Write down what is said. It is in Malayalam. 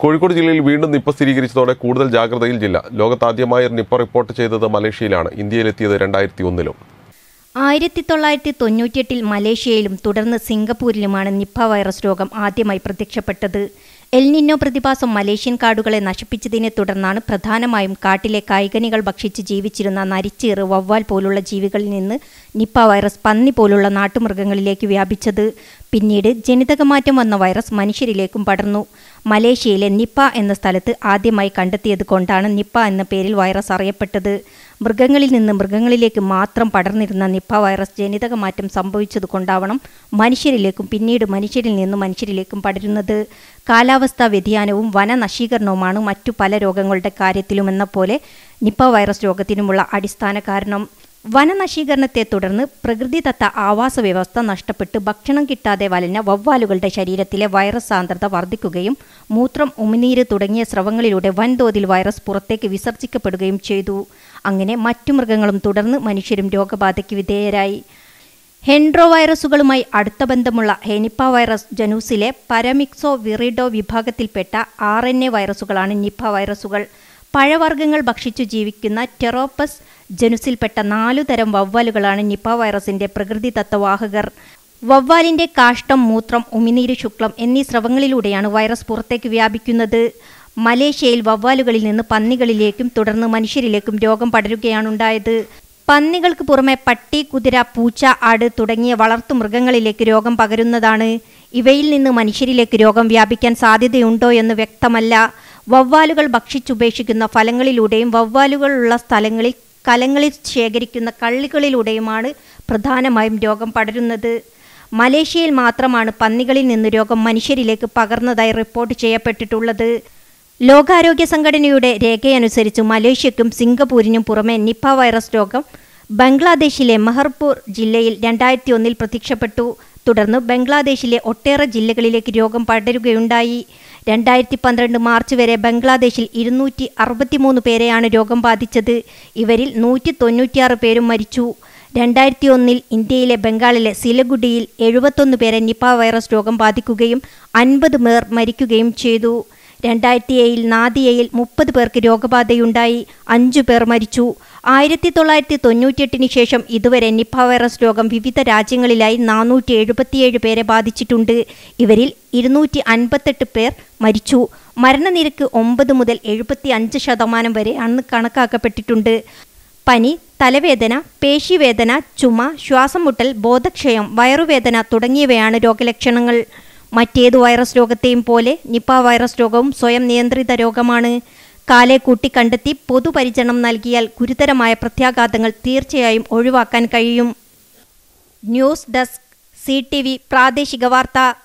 കോഴിക്കോട് ജില്ലയിൽ വീണ്ടും നിപ്പ സ്ഥിരീകരിച്ചതോടെ കൂടുതൽ ജാഗ്രതയിൽ ജില്ല ലോകത്താദ്യമായി നിപ്പ റിപ്പോർട്ട് ചെയ്തത് മലേഷ്യയിലാണ് ഇന്ത്യയിലെത്തിയത് രണ്ടായിരത്തി ഒന്നിലും ആയിരത്തി തൊള്ളായിരത്തി തൊണ്ണൂറ്റിയെട്ടിൽ മലേഷ്യയിലും തുടർന്ന് സിംഗപ്പൂരിലുമാണ് നിപ്പ വൈറസ് രോഗം ആദ്യമായി പ്രത്യക്ഷപ്പെട്ടത് എൽനിന്നോ പ്രതിഭാസം മലേഷ്യൻ കാടുകളെ നശിപ്പിച്ചതിനെ തുടർന്നാണ് പ്രധാനമായും കാട്ടിലെ കായ്കനികൾ ഭക്ഷിച്ച് ജീവിച്ചിരുന്ന നരിച്ചീറ് വവ്വാൽ പോലുള്ള ജീവികളിൽ നിന്ന് നിപ്പ വൈറസ് പന്നി പോലുള്ള നാട്ടുമൃഗങ്ങളിലേക്ക് വ്യാപിച്ചത് പിന്നീട് ജനിതകമാറ്റം വന്ന വൈറസ് മനുഷ്യരിലേക്കും പടർന്നു മലേഷ്യയിലെ നിപ്പ എന്ന സ്ഥലത്ത് ആദ്യമായി കണ്ടെത്തിയത് കൊണ്ടാണ് നിപ്പ എന്ന പേരിൽ വൈറസ് അറിയപ്പെട്ടത് മൃഗങ്ങളിൽ നിന്ന് മൃഗങ്ങളിലേക്ക് മാത്രം പടർന്നിരുന്ന നിപ്പ വൈറസ് ജനിതകമാറ്റം സംഭവിച്ചത് കൊണ്ടാവണം മനുഷ്യരിലേക്കും പിന്നീട് മനുഷ്യരിൽ നിന്നും മനുഷ്യരിലേക്കും പടരുന്നത് കാലാവസ്ഥാ വ്യതിയാനവും വനനശീകരണവുമാണ് മറ്റു പല രോഗങ്ങളുടെ കാര്യത്തിലുമെന്ന പോലെ നിപ്പ വൈറസ് രോഗത്തിനുമുള്ള അടിസ്ഥാന കാരണം വനനശീകരണത്തെ തുടർന്ന് പ്രകൃതിദത്ത ആവാസ വ്യവസ്ഥ നഷ്ടപ്പെട്ട് ഭക്ഷണം കിട്ടാതെ വലഞ്ഞ വവ്വാലുകളുടെ ശരീരത്തിലെ വൈറസ് സാന്ദ്രത വർദ്ധിക്കുകയും മൂത്രം ഉമിനീര് തുടങ്ങിയ സ്രവങ്ങളിലൂടെ വൻതോതിൽ വൈറസ് പുറത്തേക്ക് വിസർജിക്കപ്പെടുകയും ചെയ്തു അങ്ങനെ മറ്റു മൃഗങ്ങളും തുടർന്ന് മനുഷ്യരും രോഗബാധയ്ക്ക് വിധേയരായി ഹെൻഡ്രോ വൈറസുകളുമായി അടുത്ത ബന്ധമുള്ള ഹെനിപ്പ വൈറസ് ജനൂസിലെ പരമിക്സോ വിറിഡോ വിഭാഗത്തിൽപ്പെട്ട ആർ എൻ എ വൈറസുകളാണ് നിപ്പ വൈറസുകൾ പഴവർഗ്ഗങ്ങൾ ഭക്ഷിച്ചു ജീവിക്കുന്ന ടെറോപ്പസ് ജനുസിൽപ്പെട്ട നാലു തരം വവ്വാലുകളാണ് നിപ്പ വൈറസിന്റെ പ്രകൃതിദത്ത വാഹകർ വവ്വാലിന്റെ കാഷ്ടം മൂത്രം ഉമിനീര് ശുക്ലം എന്നീ സ്രവങ്ങളിലൂടെയാണ് വൈറസ് പുറത്തേക്ക് വ്യാപിക്കുന്നത് മലേഷ്യയിൽ വവ്വാലുകളിൽ നിന്ന് പന്നികളിലേക്കും തുടർന്ന് മനുഷ്യരിലേക്കും രോഗം പടരുകയാണുണ്ടായത് പന്നികൾക്ക് പുറമെ പട്ടി കുതിര പൂച്ച ആട് തുടങ്ങിയ വളർത്തുമൃഗങ്ങളിലേക്ക് രോഗം പകരുന്നതാണ് ഇവയിൽ നിന്ന് മനുഷ്യരിലേക്ക് രോഗം വ്യാപിക്കാൻ സാധ്യതയുണ്ടോ എന്ന് വ്യക്തമല്ല വവ്വാലുകൾ ഭക്ഷിച്ചുപേക്ഷിക്കുന്ന ഫലങ്ങളിലൂടെയും വവ്വാലുകളുള്ള സ്ഥലങ്ങളിൽ കലങ്ങളിൽ ശേഖരിക്കുന്ന കള്ളികളിലൂടെയുമാണ് പ്രധാനമായും രോഗം പടരുന്നത് മലേഷ്യയിൽ മാത്രമാണ് പന്നികളിൽ നിന്ന് രോഗം മനുഷ്യരിലേക്ക് പകർന്നതായി റിപ്പോർട്ട് ചെയ്യപ്പെട്ടിട്ടുള്ളത് ലോകാരോഗ്യ സംഘടനയുടെ രേഖയനുസരിച്ച് മലേഷ്യക്കും സിംഗപ്പൂരിനും പുറമെ നിപ്പ വൈറസ് രോഗം ബംഗ്ലാദേശിലെ മെഹർപൂർ ജില്ലയിൽ രണ്ടായിരത്തി ഒന്നിൽ പ്രത്യക്ഷപ്പെട്ടു തുടർന്ന് ബംഗ്ലാദേശിലെ ഒട്ടേറെ ജില്ലകളിലേക്ക് രോഗം പടരുകയുണ്ടായി രണ്ടായിരത്തി പന്ത്രണ്ട് മാർച്ച് വരെ ബംഗ്ലാദേശിൽ ഇരുന്നൂറ്റി അറുപത്തിമൂന്ന് പേരെയാണ് രോഗം ബാധിച്ചത് ഇവരിൽ നൂറ്റി തൊണ്ണൂറ്റിയാറ് പേരും മരിച്ചു രണ്ടായിരത്തി ഒന്നിൽ ഇന്ത്യയിലെ ബംഗാളിലെ സിലഗുഡിയിൽ എഴുപത്തൊന്ന് പേരെ നിപ്പ വൈറസ് രോഗം ബാധിക്കുകയും അൻപത് പേർ മരിക്കുകയും ചെയ്തു രണ്ടായിരത്തി ഏഴിൽ നാദിയയിൽ മുപ്പത് പേർക്ക് രോഗബാധയുണ്ടായി അഞ്ചു പേർ മരിച്ചു ആയിരത്തി തൊള്ളായിരത്തി തൊണ്ണൂറ്റിയെട്ടിന് ശേഷം ഇതുവരെ നിപ്പ വൈറസ് രോഗം വിവിധ രാജ്യങ്ങളിലായി നാനൂറ്റി എഴുപത്തിയേഴ് പേരെ ബാധിച്ചിട്ടുണ്ട് ഇവരിൽ ഇരുന്നൂറ്റി അൻപത്തെട്ട് പേർ മരിച്ചു മരണനിരക്ക് ഒമ്പത് മുതൽ എഴുപത്തി അഞ്ച് ശതമാനം വരെയാണ് കണക്കാക്കപ്പെട്ടിട്ടുണ്ട് പനി തലവേദന പേശിവേദന ചുമ ശ്വാസം മുട്ടൽ ബോധക്ഷയം വയറുവേദന തുടങ്ങിയവയാണ് രോഗലക്ഷണങ്ങൾ മറ്റേതു വൈറസ് രോഗത്തെയും പോലെ നിപ്പ വൈറസ് രോഗവും സ്വയം നിയന്ത്രിത രോഗമാണ് കാലെ കൂട്ടി കണ്ടെത്തി പൊതുപരിചരണം നൽകിയാൽ ഗുരുതരമായ പ്രത്യാഘാതങ്ങൾ തീർച്ചയായും ഒഴിവാക്കാൻ കഴിയും ന്യൂസ് ഡെസ്ക് സി പ്രാദേശിക വാർത്ത